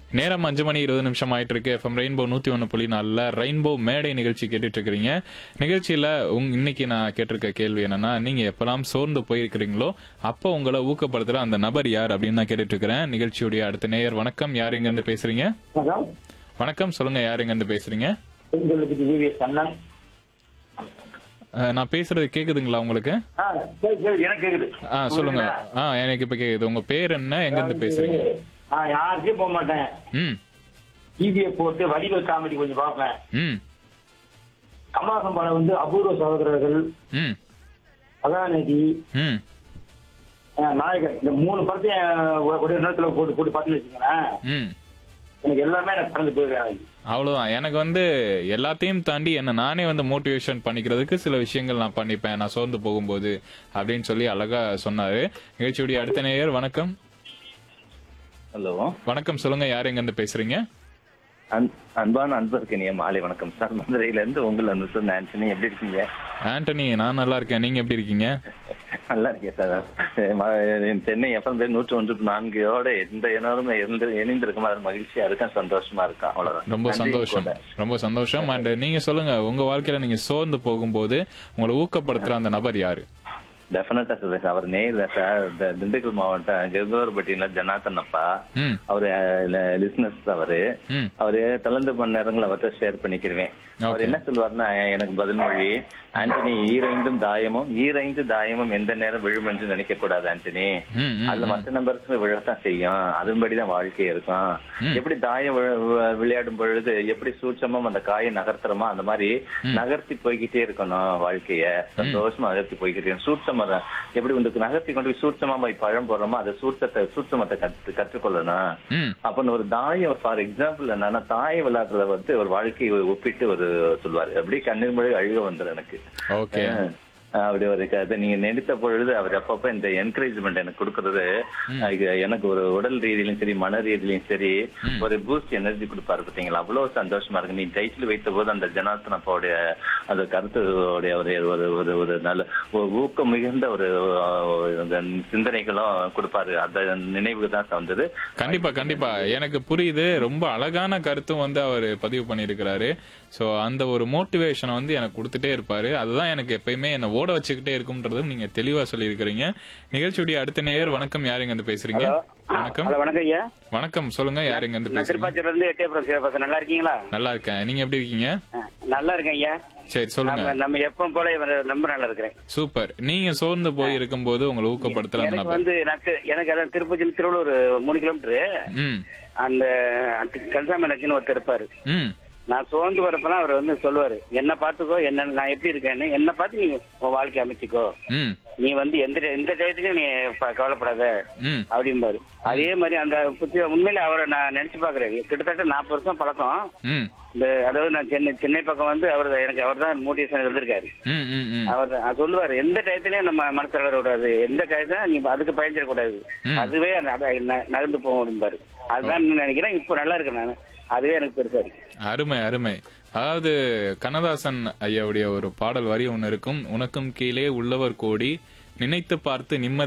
நேரம் அஞ்சு மணி இருபது நிமிஷம் ஆயிட்டு இருக்கு எஃப்எம் ரெயின்போ நூத்தி ஒன்னு புள்ளி நாலுல ரெயின்போ மேடை நிகழ்ச்சி கேட்டுட்டு இருக்கிறீங்க நிகழ்ச்சியில உங் இன்னைக்கு நான் கேட்டிருக்க கேள்வி என்னன்னா நீங்க எப்பெல்லாம் சோர்ந்து போயிருக்கிறீங்களோ அப்போ உங்களை ஊக்கப்படுத்துற அந்த நபர் யார் அப்படின்னு நான் கேட்டுட்டு இருக்கிறேன் நிகழ்ச்சியுடைய அடுத்த நேயர் வணக்கம் யார் எங்க இருந்து பேசுறீங்க வணக்கம் வணக்கம் சொல்லுங்க யார் எங்க இருந்து பேசுறீங்க உங்களுக்கு விவிஎஸ் கண்ணன் அஹ், நான் பேசுறது கேக்குதுங்களா உங்களுக்கு ஆ சரி சரி எனக்கு கேக்குது ஆ சொல்லுங்க ஆ எனக்கு இப்ப கேக்குது உங்க பேர் என்ன எங்க இருந்து பேசுறீங்க ஆ யாருக்கும் போக மாட்டேன் ம் டிவியை போட்டு வடிவல் காமெடி கொஞ்சம் பார்ப்பேன் ம் கமலாசம் படம் வந்து அபூர்வ சகோதரர்கள் ம் கதாநிதி ம் ஆ, நாயகன் இந்த மூணு படத்தையும் ஒ- ஒரே நேரத்துல போட்டு போட்டு பார்த்து வச்சுக்கிறேன் ம் எனக்கு எல்லாமே எனக்கு கடந்து போயிருக்கேன் அவ்வளவுதான் எனக்கு வந்து எல்லாத்தையும் தாண்டி என்ன நானே வந்து மோட்டிவேஷன் பண்ணிக்கிறதுக்கு சில விஷயங்கள் நான் பண்ணிப்பேன் நான் சோர்ந்து போகும்போது அப்படின்னு சொல்லி அழகா சொன்னாரு நிகழ்ச்சியுடைய அடுத்த நேயர் வணக்கம் ஹலோ வணக்கம் சொல்லுங்க யார் எங்க இருந்து பேசுறீங்க அன்- அன்பான அன்பருக்கு இனிய மாலை வணக்கம் சார் மதுரையில இருந்து உங்கள் அன்பு சார் ஆண்டனி எப்படி இருக்கீங்க ஆண்டனி நான் நல்லா இருக்கேன் நீங்க எப்படி இருக்கீங்க நல்லா இருக்கேன் சார் அஹ் ம- என் சென்னை எஃப்எம் நூற்று ஒன்று நான்கோட எந்த இனரும் இருந்து இணைந்திருக்கும் அது மகிழ்ச்சியா இருக்கேன் சந்தோஷமா இருக்கேன் அவ்வளவுதான் ரொம்ப நன்றி சந்தோஷம் கூட. ரொம்ப சந்தோஷம் அண்ட் நீங்க சொல்லுங்க உங்க வாழ்க்கையில நீங்க சோர்ந்து போகும்போது உங்களை ஊக்கப்படுத்துற அந்த நபர் யாரு டெஃபினட்டா சார் அவர் நேர்ல சார் இந்த திண்டுக்கல் மாவட்டம் கெர்கோர்பட்டியில ஜனார்த்தன் அப்பா ம் அவரு லிஸ்னஸ் அவரு ம் அவரு கலந்து பண்ண நேரங்கள் அவர்கிட்ட ஷேர் பண்ணிக்கிறேன் அவர் என்ன சொல்லுவாருன்னா எனக்கு பதில்மொழி ஆண்டனி ஈரைந்தும் தாயமும் ஈரைந்து தாயமும் எந்த நேரம் விழும் என்று நினைக்க கூடாது ஆண்டனி ம் ம், அதுல மற்ற நம்பருக்கு விழத்தான் செய்யும் அதன்படிதான் வாழ்க்கை இருக்கும் ம். எப்படி தாயம் வி- வி- விளையாடும் பொழுது எப்படி சூட்சமா அந்த காயை நகர்த்துறோமோ அந்த மாதிரி நகர்த்தி போய்கிட்டே இருக்கணும் வாழ்க்கைய சந்தோஷமா நகர்த்தி போய்கிட்டே இருக்கணும். சூட்சமா தான் எப்படி வந்து நகர்த்தி கொண்டு போய் சூட்சமா போய் பழம் போடுறோமோ அதை சூட்சத்தை சூட்சமத்தை கற்று கற்றுக்கொள்ளணும் ம் அப்ப ஒரு தாயம் ஃபார் எக்ஸாம்பிள் என்னன்னா தாயம் விளையாடுறத வந்து ஒரு வாழ்க்கையை ஒப்பிட்டு ஒரு சொல்லுவாரு அப்படியே கண்ணீர் மொழி அழுக வந்துடும் எனக்கு ஓகே அஹ் அப்படி ஒரு கதை நீங்க நினைத்த பொழுது அவர் அப்பப்ப இந்த என்கரேஜ்மெண்ட் எனக்கு கொடுக்கறது அது எனக்கு ஒரு உடல் ரீதியிலும் சரி மன ரீதியிலும் சரி ஒரு பூஸ்ட் எனர்ஜி கொடுப்பாரு பாத்தீங்களா அவ்வளவு சந்தோஷமா இருக்கு நீ டைட்டில் வைத்த போது அந்த ஜனார்த்தன் அப்பாவுடைய அந்த கருத்துடைய ஒரு ஒரு ஒரு ஒரு நல்ல ஒரு ஊக்கம் மிகுந்த ஒரு அஹ், அந்த சிந்தனைகளும் கொடுப்பாரு அந்த நினைவுக்கு தான் வந்தது கண்டிப்பா கண்டிப்பா எனக்கு புரியுது ரொம்ப அழகான கருத்தும் வந்து அவர் பதிவு பண்ணியிருக்கிறாரு சோ அந்த ஒரு மோட்டிவேஷனை வந்து எனக்கு கொடுத்துட்டே இருப்பாரு அதுதான் எனக்கு எப்பயுமே என்ன ஓட வச்சுக்கிட்டே இருக்கும்ன்றதும் நீங்க தெளிவா சொல்லியிருக்கிறீங்க நிகழ்ச்சியுடைய அடுத்த நேயர் வணக்கம் யாருங்க இருந்து பேசுறீங்க வணக்கம் ஹலோ வணக்கம் ஐயா வணக்கம் சொல்லுங்க யாருங்க இருந்து நான் பேசுறீங்க திருப்பாச்சியில இருந்து எட்டயபுரம் சிவபாசன் நல்லா இருக்கீங்களா நல்லா இருக்கேன் நீங்க எப்படி இருக்கீங்க ஆ, நல்லா இருக்கேன் ஐயா சரி சொல்லுங்க நம்ம நம்ம எப்பவும் போல இவர் ரொம்ப நல்லா இருக்கிறேன் சூப்பர் நீங்க சோர்ந்து போய் இருக்கும்போது உங்களை ஊக்கப்படுத்துற அந்த எனக்கு நபர் வந்து எனக்கு எனக்கு அதான் திருப்பதி திருவள்ளூர் மூணு கிலோமீட்டரு ம் அந்த கன்சாமி லட்சுன்னு ஒருத்தர் இருப்பாரு ம் நான் சோர்ந்து வரப்பெல்லாம் அவர் வந்து சொல்லுவாரு என்ன பாத்துக்கோ என்ன நான் எப்படி இருக்கேன்னு என்ன பார்த்து நீ உன் வாழ்க்கை அமைச்சுக்கோ ம் நீ வந்து எந்த எந்த டயத்துக்கும் நீ ப- கவலைப்படாத ம் அப்படிம்பாரு அதே மாதிரி அந்த புத்தி உண்மையில அவரை நான் நினைச்சு பாக்குறேன் கிட்டத்தட்ட நாற்பது வருஷம் பழக்கம் ம் இந்த அதாவது நான் சென்னை சென்னை பக்கம் வந்து அவர் எனக்கு அவர் தான் மோட்டிவேஷன் இருந்திருக்காரு ம் ம் ம் அவர் தான் சொல்லுவாரு எந்த டயத்துலயும் நம்ம மனசு வளர விடாது எந்த டயத்துல நீ அதுக்கு பயந்துடக்கூடாது ம். அதுவே அந்த- அத ந- நகர்ந்து போகும் அப்படிம்பாரு அதுதான் நான் நினைக்கிறேன் இப்போ நல்லா இருக்கேன் நான் அதுவே எனக்கு பெருசா இருக்கு அருமை அருமை அதாவது கண்ணதாசன் ஐயாவுடைய ஒரு பாடல் வரி ஒன்று இருக்கும் உனக்கும் கீழே உள்ளவர் கோடி நினைத்து பார்த்து நிம்மதி